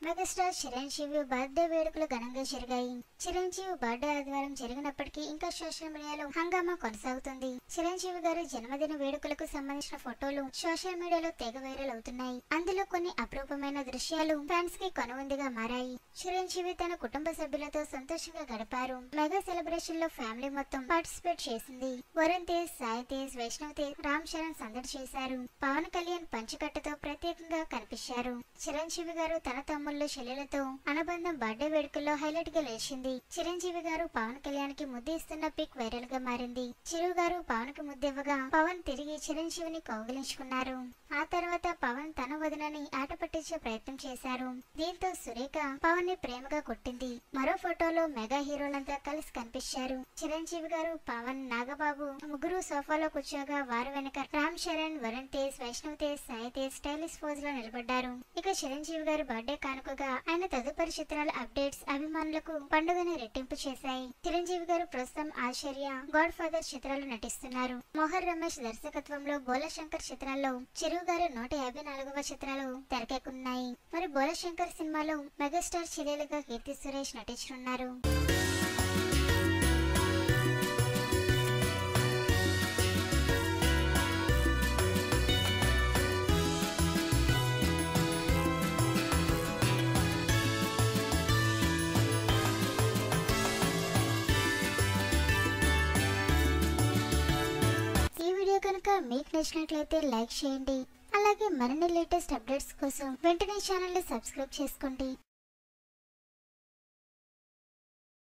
megastar Chiranjeevi birthday వేడుకలు ఘనంగా జరిగాయి చిరంజీవి బర్త్డే ఆదివారం జరిగినప్పటికీ ఇంకా సోషల్ మీడియాలో హంగామా కొనసాగుతుంది చిరంజీవి గారి జన్మదిన వేడుకలకు సంబంధించిన ఫోటోలు సోషల్ మీడియాలో తెగ వైరల్ అవుతున్నాయి అందులో కొన్ని అపరూపమైన దృశ్యాలు ఫ్యాన్స్ కి కనువిందుగా మారాయి చిరంజీవి తన కుటుంబ సభ్యులతో సంతోషంగా గడిపారు మెగా సెలబ్రేషన్ లో ఫ్యామిలీ మొత్తం పార్టిసిపేట్ చేసింది వరుణ్ తేజ్ సాయి తేజ్ వైష్ణవ్ తేజ్ రామ్ చరణ్ సందడి చేశారు పవన్ కళ్యాణ్ పంచకట్టతో ప్రత్యేకంగా కనిపించారు చిరంజీవి గారు తన తమ్ముళ్ళు చెల్లెలతో అనుబంధం బర్త్డే వేడుకల్లో హైలైట్ గా లేచింది చిరంజీవి గారు పవన్ కళ్యాణ్ కి ముద్దు ఇస్తున్న పిక్ వైరల్ గా మారింది చిరు గారు పవన్ కి ముద్దివ్వగా పవన్ తిరిగి చిరంజీవిని కౌగిలించుకున్నారు ఆ తర్వాత పవన్ తన వదినని ఆట పట్టించే ప్రయత్నం చేశారు దీంతో సురేఖ పవన్ ని ప్రేమగా కొట్టింది మరో ఫోటోలో మెగా హీరోలంతా కలిసి కనిపించారు చిరంజీవి గారు పవన్ నాగబాబు ముగ్గురు సోఫాలో కూర్చోగా వారు వెనక రామ్ చరణ్ వరుణ్ తేజ్ వైష్ణవ్ తేజ్ సాయి తేజ్ స్టైలిష్ పోజ్ లో నిలబడ్డారు ఇక చిరంజీవి గారి బర్త్డే కానుకగా ఆయన తదుపరి చిత్రాల అప్డేట్స్ అభిమానులకు పండుగని రెట్టింపు చేశాయి చిరంజీవి గారు ప్రస్తుతం ఆశ్చర్య గాడ్ ఫాదర్ చిత్రాలు నటిస్తున్నారు మోహన్ రమేష్ దర్శకత్వంలో బోలశంకర్ చిత్రాల్లో చిరు గారు నూట యాభై నాలుగవ చిత్రాలు తెరకెక్కున్నాయి మరి బోలశంకర్ సినిమాలో మెగాస్టార్ చెల్లెలుగా కీర్తి సురేష్ నటించనున్నారు ఈ వీడియో కనుక మీకు నచ్చినట్లయితే లైక్ చేయండి అలాగే మరిన్ని లేటెస్ట్ అప్డేట్స్ కోసం వెంటనే ఛానల్ ని సబ్స్క్రైబ్ చేసుకోండి